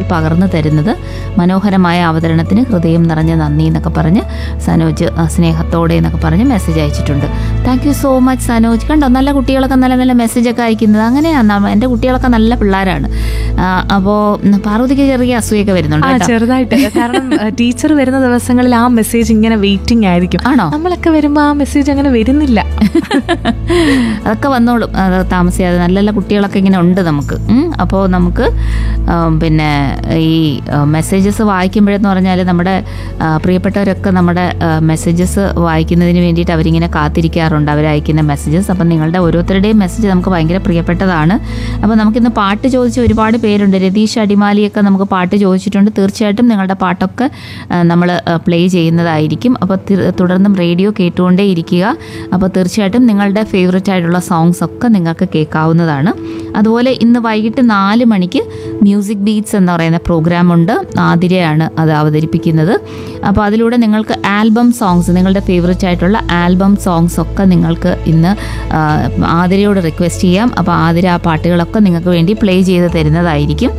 പകർന്നു തരുന്നത് മനോഹരമായ അവതരണത്തിന് ഹൃദയം നിറഞ്ഞ നന്ദി എന്നൊക്കെ പറഞ്ഞ് സനോജ് ആ, സ്നേഹത്തോടെ എന്നൊക്കെ പറഞ്ഞ് മെസ്സേജ് അയച്ചിട്ടുണ്ട് thank you so much Sanoj കണ്ടോ നല്ല കുട്ടികളൊക്കെ നല്ല നല്ല മെസ്സേജൊക്കെ അയക്കുന്നത് അങ്ങനെയാണ് നമ്മ- എൻ്റെ കുട്ടികളൊക്കെ നല്ല പിള്ളേരാണ് അപ്പോൾ പാർവതിക്ക് ചെറിയ അസൂയൊക്കെ വരുന്നുണ്ട് ആ കേട്ടോ ചെറുതായിട്ട് കാരണം ടീച്ചർ വരുന്ന ദിവസങ്ങളിൽ ആ മെസ്സേജ് ഇങ്ങനെ വെയിറ്റിംഗ് ആയിരിക്കും ആണോ നമ്മളൊക്കെ വരുമ്പോ ആ മെസ്സേജ് അങ്ങനെ വരുന്നില്ല അതൊക്കെ വന്നോളും അത് താമസിയാതെ നല്ല നല്ല കുട്ടികളൊക്കെ ഇങ്ങനെ ഉണ്ട് നമുക്ക് അപ്പോൾ നമുക്ക് ആം, പിന്നെ ഈ മെസ്സേജസ് വായിക്കുമ്പോഴെന്ന് പറഞ്ഞാൽ നമ്മുടെ ആ, പ്രിയപ്പെട്ടവരൊക്കെ നമ്മുടെ മെസ്സേജസ് വായിക്കുന്നതിന് വേണ്ടിയിട്ട് അവരിങ്ങനെ കാത്തിരിക്കാറുണ്ട് അവരയക്കുന്ന മെസ്സേജസ് അപ്പം നിങ്ങളുടെ ഓരോരുത്തരുടെയും മെസ്സേജ് നമുക്ക് ഭയങ്കര പ്രിയപ്പെട്ടതാണ് അപ്പോൾ നമുക്കിന്ന് പാട്ട് ചോദിച്ച ഒരുപാട് പേരുണ്ട് രതീഷ് അടിമാലിയൊക്കെ നമുക്ക് പാട്ട് ചോദിച്ചിട്ടുണ്ട് തീർച്ചയായിട്ടും നിങ്ങളുടെ പാട്ടൊക്കെ നമ്മൾ പ്ലേ ചെയ്യുന്നതായിരിക്കും അപ്പോൾ തി- തുടർന്നും റേഡിയോ കേട്ടുകൊണ്ടേ ഇരിക്കുക അപ്പോൾ തീർച്ചയായിട്ടും നിങ്ങളുടെ ഫേവററ്റ് ആയിട്ടുള്ള സോങ്സ് ഒക്കെ നിങ്ങൾക്ക് കേൾക്കാവുന്നതാണ് അതുപോലെ ഇന്ന് വൈകിട്ട് നാല് മണിക്ക് മ്യൂസിക് ബീറ്റ്സ് എന്ന് പറയുന്ന പ്രോഗ്രാം ഉണ്ട് ആതിരയാണ് അത് അവതരിപ്പിക്കുന്നത് അപ്പോൾ അതിലൂടെ നിങ്ങൾക്ക് ആൽബം സോങ്സ് നിങ്ങളുടെ ഫേവററ്റ് ആയിട്ടുള്ള ആൽബം സോങ്സ് ഒക്കെ നിങ്ങൾക്ക് ഇന്ന് ആ, ആതിരയോട് റിക്വസ്റ്റ് ചെയ്യാം അപ്പോൾ ആതിര ആ പാട്ടുകളൊക്കെ നിങ്ങൾക്ക് വേണ്ടി പ്ലേ ചെയ്ത് തരുന്നതായിരിക്കും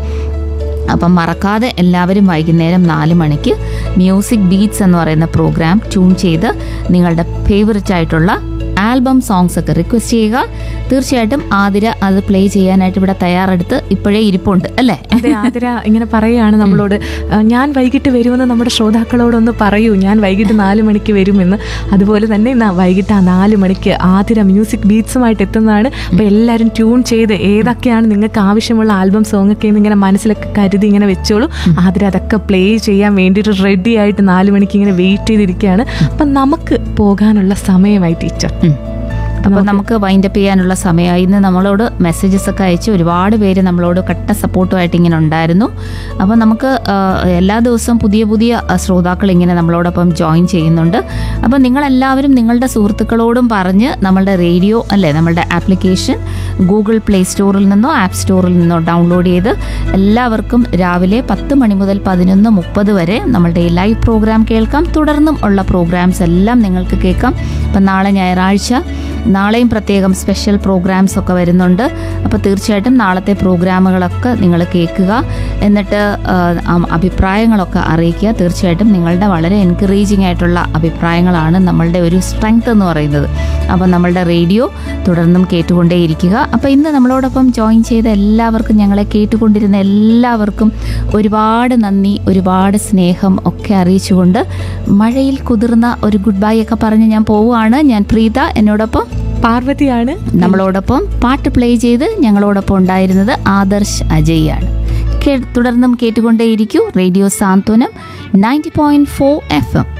അപ്പം മറക്കാതെ എല്ലാവരും വൈകുന്നേരം നാല് മണിക്ക് മ്യൂസിക് ബീറ്റ്സ് എന്ന് പറയുന്ന പ്രോഗ്രാം ട്യൂൺ ചെയ്ത് നിങ്ങളുടെ ഫേവററ്റ് ആയിട്ടുള്ള ആൽബം സോങ്സ് ഒക്കെ റിക്വസ്റ്റ് ചെയ്യുക തീർച്ചയായിട്ടും ആതിര അത് പ്ലേ ചെയ്യാനായിട്ട് ഇവിടെ തയ്യാറെടുത്ത് ഇപ്പോഴേ ഇരിപ്പുണ്ട് അല്ലേ അതെ ആതിര ഇങ്ങനെ പറയുകയാണ് നമ്മളോട് "ആ, ഞാൻ വൈകിട്ട് വരുമെന്ന് നമ്മുടെ ശ്രോതാക്കളോടൊന്ന് പറയൂ ഞാൻ വൈകിട്ട് നാല് മണിക്ക് വരുമെന്ന് അതുപോലെ തന്നെ ഇന്ന് വൈകിട്ട് ആ നാല് മണിക്ക് ആതിര മ്യൂസിക് ബീറ്റ്സുമായിട്ട് എത്തുന്നതാണ് അപ്പോൾ എല്ലാവരും ട്യൂൺ ചെയ്ത് ഏതൊക്കെയാണ് നിങ്ങൾക്ക് ആവശ്യമുള്ള ആൽബം സോങ് ഒക്കെ ഇങ്ങനെ മനസ്സിലൊക്കെ കരുതി ഇങ്ങനെ വെച്ചോളൂ ആതിര അതൊക്കെ പ്ലേ ചെയ്യാൻ വേണ്ടിയിട്ട് റെഡി ആയിട്ട് നാല് മണിക്ക് ഇങ്ങനെ വെയിറ്റ് ചെയ്തിരിക്കുകയാണ് അപ്പം നമുക്ക് പോകാനുള്ള സമയമായി ടീച്ചർ അപ്പോൾ നമുക്ക് വൈൻഡപ്പ് ചെയ്യാനുള്ള സമയമായി ഇന്ന് നമ്മളോട് മെസ്സേജസ് ഒക്കെ അയച്ച് ഒരുപാട് പേര് നമ്മളോട് കട്ട സപ്പോർട്ടുമായിട്ട് ഇങ്ങനെ ഉണ്ടായിരുന്നു അപ്പോൾ നമുക്ക് ആ, എല്ലാ ദിവസവും പുതിയ പുതിയ ആ, ശ്രോതാക്കൾ ഇങ്ങനെ നമ്മളോടൊപ്പം ജോയിൻ ചെയ്യുന്നുണ്ട് അപ്പോൾ നിങ്ങളെല്ലാവരും നിങ്ങളുടെ സുഹൃത്തുക്കളോടും പറഞ്ഞ് നമ്മളുടെ റേഡിയോ അല്ലേ നമ്മളുടെ ആപ്ലിക്കേഷൻ ഗൂഗിൾ പ്ലേ സ്റ്റോറിൽ നിന്നോ ആപ്പ് സ്റ്റോറിൽ നിന്നോ ഡൗൺലോഡ് ചെയ്ത് എല്ലാവർക്കും രാവിലെ പത്ത് മണി മുതൽ പതിനൊന്ന് മുപ്പത് വരെ നമ്മളുടെ ഈ ലൈവ് പ്രോഗ്രാം കേൾക്കാം തുടർന്നും ഉള്ള പ്രോഗ്രാംസ് എല്ലാം നിങ്ങൾക്ക് കേൾക്കാം അപ്പം നാളെ ഞായറാഴ്ച നാളെയും പ്രത്യേകം സ്പെഷ്യൽ പ്രോഗ്രാംസ് ഒക്കെ വരുന്നുണ്ട് അപ്പോൾ തീർച്ചയായിട്ടും നാളത്തെ പ്രോഗ്രാമുകളൊക്കെ നിങ്ങൾ കേൾക്കുക എന്നിട്ട് ആ, ആ, അഭിപ്രായങ്ങളൊക്കെ അറിയിക്കുക തീർച്ചയായിട്ടും നിങ്ങളുടെ വളരെ എൻകറേജിങ് ആയിട്ടുള്ള അഭിപ്രായങ്ങളാണ് നമ്മളുടെ ഒരു സ്ട്രെങ്ത് എന്ന് പറയുന്നത് അപ്പോൾ നമ്മളുടെ റേഡിയോ തുടർന്നും കേട്ടുകൊണ്ടേയിരിക്കുക അപ്പോൾ ഇന്ന് നമ്മളോടൊപ്പം ജോയിൻ ചെയ്ത എല്ലാവർക്കും ഞങ്ങളെ കേട്ടുകൊണ്ടിരുന്ന എല്ലാവർക്കും ഒരുപാട് നന്ദി ഒരുപാട് സ്നേഹം ഒക്കെ അറിയിച്ചുകൊണ്ട് മഴയിൽ കുതിർന്ന ഒരു ഗുഡ് ബൈ ഒക്കെ പറഞ്ഞ് ഞാൻ പോവുകയാണ് ഞാൻ പ്രീത എന്നോടൊപ്പം പാർവതിയാണ് നമ്മളോടൊപ്പം പാട്ട് പ്ലേ ചെയ്ത് ഞങ്ങളോടൊപ്പം ഉണ്ടായിരുന്നത് ആദർശ് അജയ് ആണ് കേ- തുടർന്നും കേട്ടുകൊണ്ടേയിരിക്കൂ radio Santhwanam ninety point four F M